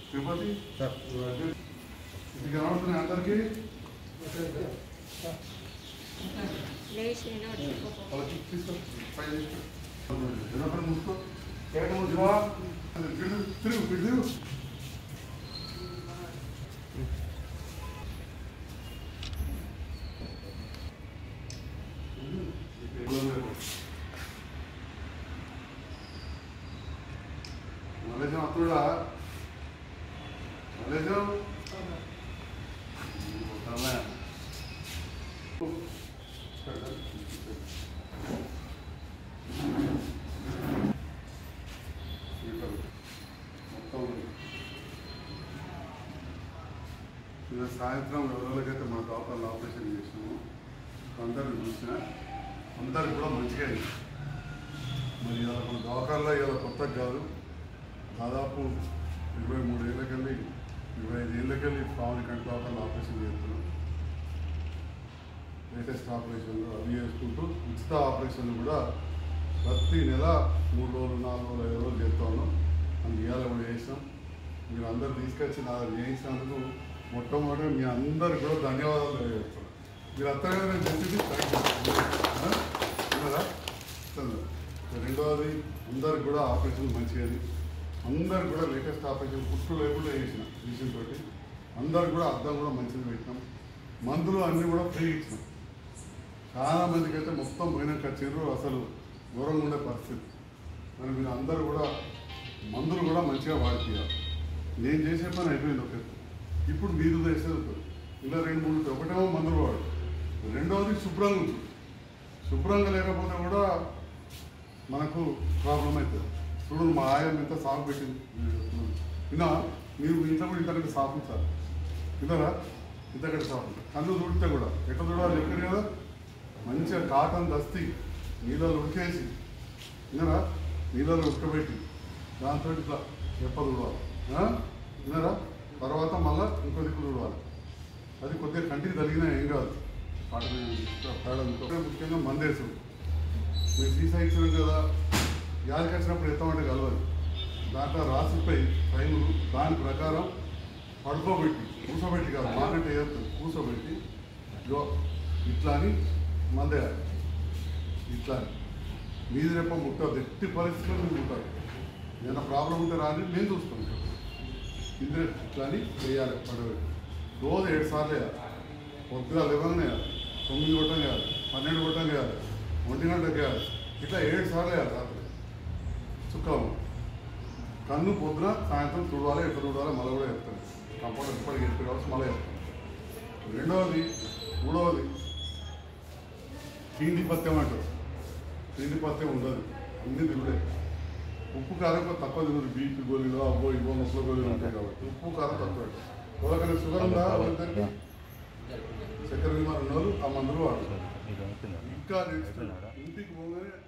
తిరుపతి ఇది కనబడుతున్నాయి అందరికీ లేచి నిలబడి వాళ్ళకి తీసుకో పైన తీసుకో ఎన్నొకటి మూసుకో కేక మూసుకో తిరుగు తిరుగు తిరుగు మలేజం అత్తుడా మలేజం తమ మొత్తం నిన్న సాయంత్రం ఎవరికైతే మన డాక్టర్లు ఆపరేషన్ చేసినాము అందరిని చూసిన అందరికి కూడా మంచిగా అయింది మరి ఇలా మన దవాఖానలో ఇలా కొత్తగా కాదు దాదాపు ఇరవై మూడు ఏళ్ళకెళ్ళి ఇరవై ఐదు ఏళ్ళకెళ్ళి పావుని కంటి దవాఖానలో ఆపరేషన్ చేస్తున్నాం లేటెస్ట్ ఆపరేషన్లు అవి చేసుకుంటూ ఉచిత ఆపరేషన్లు కూడా ప్రతి నెల మూడు రోజులు నాలుగు రోజులు ఐదు రోజులు చేస్తా ఉన్నాం అందుకు ఇవాళ కూడా చేసినాం మీరు అందరు తీసుకొచ్చి నా దగ్గర చేయించినందుకు మొట్టమొదటి మీ అందరికి కూడా ధన్యవాదాలు తెలియజేస్తున్నాను మీరు అత్తగా నేను చెప్పింది కదా రెండవది అందరికి కూడా ఆపరేషన్ మంచిగా అందరికి కూడా లేటెస్ట్ ఆపరేషన్ పుట్టు లేకుండా చేసిన మిషన్ తోటి అందరికి కూడా అర్థం కూడా మంచిది పెట్టినాం మందులు అన్నీ కూడా ఫ్రీ ఇచ్చినాం చాలా మందికి అయితే మొత్తం పోయినాక వచ్చారు అసలు దూరంగా ఉండే పరిస్థితి మరి మీరు అందరూ కూడా మందులు కూడా మంచిగా వాడిపోయారు నేను చేసే పని అయిపోయింది ఒక ఎత్తు. ఇప్పుడు మీరు చేసేది ఒకటి. ఇలా రెండు మూడు ఉంటాయి. ఒకటేమో మందులు వాడు రెండవది శుభ్రంగా ఉంటుంది శుభ్రంగా లేకపోతే కూడా మనకు ప్రాబ్లం అవుతుంది చూడు మా ఆయన ఎంత సాగు పెట్టింది విన్నా మీరు మీ ఇంట్లో కూడా ఇంతకంటే సాగు ఉంచాలి విన్నారా ఇంతకంటే సాగు ఉంటుంది కన్ను చూడితే కూడా ఎట్లా చూడాలి చెప్పారు కదా మంచిగా కాటన్ దస్తి నీళ్ళలో ఉడికేసి విన్నారా నీళ్ళలో ఉడకబెట్టి దాంతో ఇట్లా ఎప్పలు చూడాలి విన్నారా తర్వాత మళ్ళీ ఇంకో దిక్కు చూడాలి అది కొద్దిగా కంటికి తగిలినా ఏం కాదు కాటన్ తేడా ఉంటుంది. ముఖ్యంగా మందేశం మీరు సీసా ఇచ్చినాం కదా యాదికి వచ్చినప్పుడు ఎత్తామంటే కలవదు దాంట్లో రాసిపోయి టైములు దాని ప్రకారం పడుకోబెట్టి కూసోబెట్టి కాదు మాకంటే వేస్తుంది కూసోబెట్టి ఇగో ఇట్లా అని మందేయాలి ఇట్లా అని. మీది రేప ముట్టదు ఎట్టి పరిస్థితుల్లో మీరు ముట్టారు ఏదైనా ప్రాబ్లం ఉంటే రాని నేను చూసుకుంటాను ఇంద్ర ఇట్లా అని వేయాలి పడబెట్టి రోజు ఏడు సార్లు వేయాలి పొద్దుగా లెవెన్ వేయాలి తొమ్మిది గొట్టం వేయాలి పన్నెండు గొట్టం వేయాలి ఒంటి గంటకు వేయాలి ఇట్లా ఏడు సార్లు వేయాలి రాత్రి చుక్కము కన్ను పొద్దున సాయంత్రం చూడాలి ఎట్లా చూడాలి మళ్ళీ కూడా చెప్తాను కంపౌండర్ ఇప్పటికి చెప్పి కావచ్చు మళ్ళీ చెప్తాను రెండవది మూడవది తిండి పత్యం అంటారు తిండి పత్యం ఉండదు అన్ని తిరుగుడే ఉప్పు కారం కొంచెం తక్కువ తినదు బీపీ గోళీలు అబ్బో ఇవ్వ ముసలి గోళీలు ఉంటాయి కాబట్టి ఉప్పు కారం తక్కువ ఎవరికైనా షుగర్ ఉందా వాళ్ళిద్దరికి చక్కెర బిమారు ఉన్నారు ఆ మందులు వాడు ఇంకా నెక్స్ట్ ఇంటికి పోగానే